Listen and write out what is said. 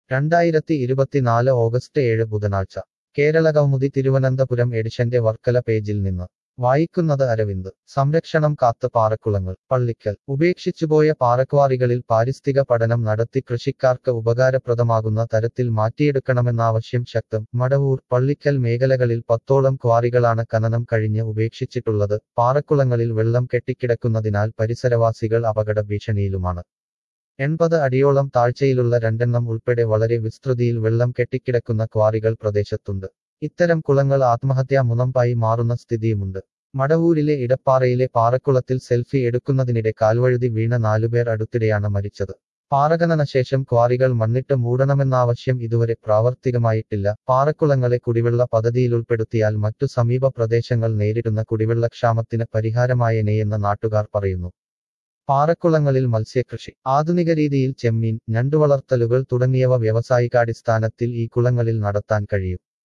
രണ്ടായിരത്തി ഇരുപത്തിനാല് ഓഗസ്റ്റ് ഏഴ് ബുധനാഴ്ച കേരള കൗമുദി തിരുവനന്തപുരം എഡിഷന്റെ വർക്കല പേജിൽ നിന്ന് വായിക്കുന്നത് അരവിന്ദ് സംരക്ഷണം കാത്ത് പാറക്കുളങ്ങൾ പള്ളിക്കൽ ഉപേക്ഷിച്ചുപോയ പാറക്വാറികളിൽ പാരിസ്ഥിതിക പഠനം നടത്തി കൃഷിക്കാർക്ക് ഉപകാരപ്രദമാകുന്ന തരത്തിൽ മാറ്റിയെടുക്കണമെന്നാവശ്യം ശക്തം മടവൂർ പള്ളിക്കൽ മേഖലകളിൽ പത്തോളം ക്വാറികളാണ് ഖനനം കഴിഞ്ഞ് ഉപേക്ഷിച്ചിട്ടുള്ളത് പാറക്കുളങ്ങളിൽ വെള്ളം കെട്ടിക്കിടക്കുന്നതിനാൽ പരിസരവാസികൾ അപകട ഭീഷണിയിലുമാണ് എൺപത് അടിയോളം താഴ്ചയിലുള്ള രണ്ടെണ്ണം ഉൾപ്പെടെ വളരെ വിസ്തൃതിയിൽ വെള്ളം കെട്ടിക്കിടക്കുന്ന ക്വാറികൾ പ്രദേശത്തുണ്ട് ഇത്തരം കുളങ്ങൾ ആത്മഹത്യാ മുനമ്പായി മാറുന്ന സ്ഥിതിയുമുണ്ട് മടവൂരിലെ ഇടപ്പാറയിലെ പാറക്കുളത്തിൽ സെൽഫി എടുക്കുന്നതിനിടെ കാൽവഴുതി വീണ നാലുപേർ അടുത്തിടെയാണ് മരിച്ചത് പാറഖനന ശേഷം ക്വാറികൾ മണ്ണിട്ട് മൂടണമെന്നാവശ്യം ഇതുവരെ പ്രാവർത്തികമായിട്ടില്ല പാറക്കുളങ്ങളെ കുടിവെള്ള പദ്ധതിയിലുൾപ്പെടുത്തിയാൽ മറ്റു സമീപ പ്രദേശങ്ങൾ നേരിടുന്ന കുടിവെള്ളക്ഷാമത്തിന് പരിഹാരമായേനെയെന്ന് നാട്ടുകാർ പറയുന്നു പാറക്കുളങ്ങളിൽ മത്സ്യകൃഷി ആധുനിക രീതിയിൽ ചെമ്മീൻ ഞണ്ടുവളർത്തലുകൾ തുടങ്ങിയവ വ്യാവസായികാടിസ്ഥാനത്തിൽ ഈ കുളങ്ങളിൽ നടത്താൻ കഴിയും